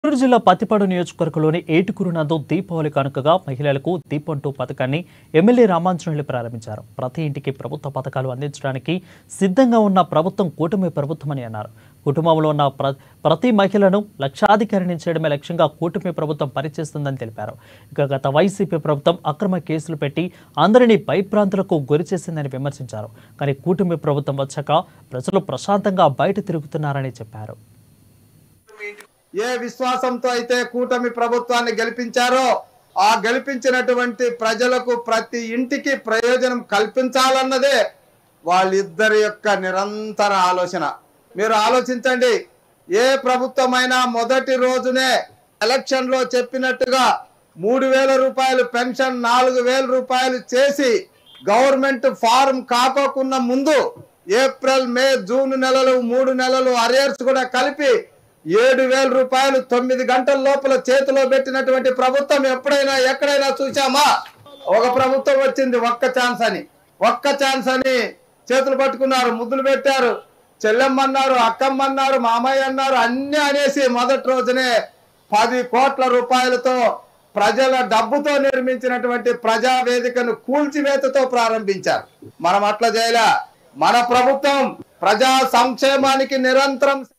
గుంటూరు జిల్లా పత్తిపాడు నియోజకవర్గంలోని ఏటుకూరు నందు దీపావళి కానుకగా మహిళలకు దీపం టూ పథకాన్ని ఎమ్మెల్యే రామాంజనేయులు ప్రారంభించారు ప్రతి ఇంటికి ప్రభుత్వ పథకాలు అందించడానికి సిద్ధంగా ఉన్న ప్రభుత్వం కూటమి ప్రభుత్వమని అన్నారు కుటుంబంలో ఉన్న ప్ర ప్రతి మహిళను లక్షాధికారిని చేయడమే లక్ష్యంగా కూటమి ప్రభుత్వం పనిచేస్తుందని తెలిపారు ఇక గత వైసీపీ ప్రభుత్వం అక్రమ కేసులు పెట్టి అందరినీ భయభ్రాంతులకు గురి చేసిందని విమర్శించారు కానీ కూటమి ప్రభుత్వం వచ్చాక ప్రజలు ప్రశాంతంగా బయట తిరుగుతున్నారని చెప్పారు ఏ విశ్వాసంతో అయితే కూటమి ప్రభుత్వాన్ని గెలిపించారో ఆ గెలిపించినటువంటి ప్రజలకు ప్రతి ఇంటికి ప్రయోజనం కల్పించాలన్నదే వాళ్ళిద్దరి యొక్క నిరంతర ఆలోచన మీరు ఆలోచించండి ఏ ప్రభుత్వమైనా మొదటి రోజునే ఎలక్షన్ లో చెప్పినట్టుగా మూడు వేల రూపాయలు పెన్షన్ నాలుగు వేల రూపాయలు చేసి గవర్నమెంట్ ఫారం కాకోకున్న ముందు ఏప్రిల్ మే జూన్ నెలలు మూడు నెలలు అరియర్స్ కూడా కలిపి ఏడు వేల రూపాయలు తొమ్మిది గంటల లోపల చేతిలో పెట్టినటువంటి ప్రభుత్వం ఎప్పుడైనా ఎక్కడైనా చూసామా ఒక ప్రభుత్వం వచ్చింది ఒక్క ఛాన్స్ అని ఒక్క ఛాన్స్ అని చేతులు పట్టుకున్నారు ముద్దులు పెట్టారు చెల్లెమ్మన్నారు అక్కమ్మన్నారు మామయ్య అన్నారు అన్ని అనేసి మొదటి రోజునే పది కోట్ల రూపాయలతో ప్రజల డబ్బుతో నిర్మించినటువంటి ప్రజా వేదికను కూల్చివేతతో ప్రారంభించారు మనం అట్లా చేయలే మన ప్రభుత్వం ప్రజా సంక్షేమానికి నిరంతరం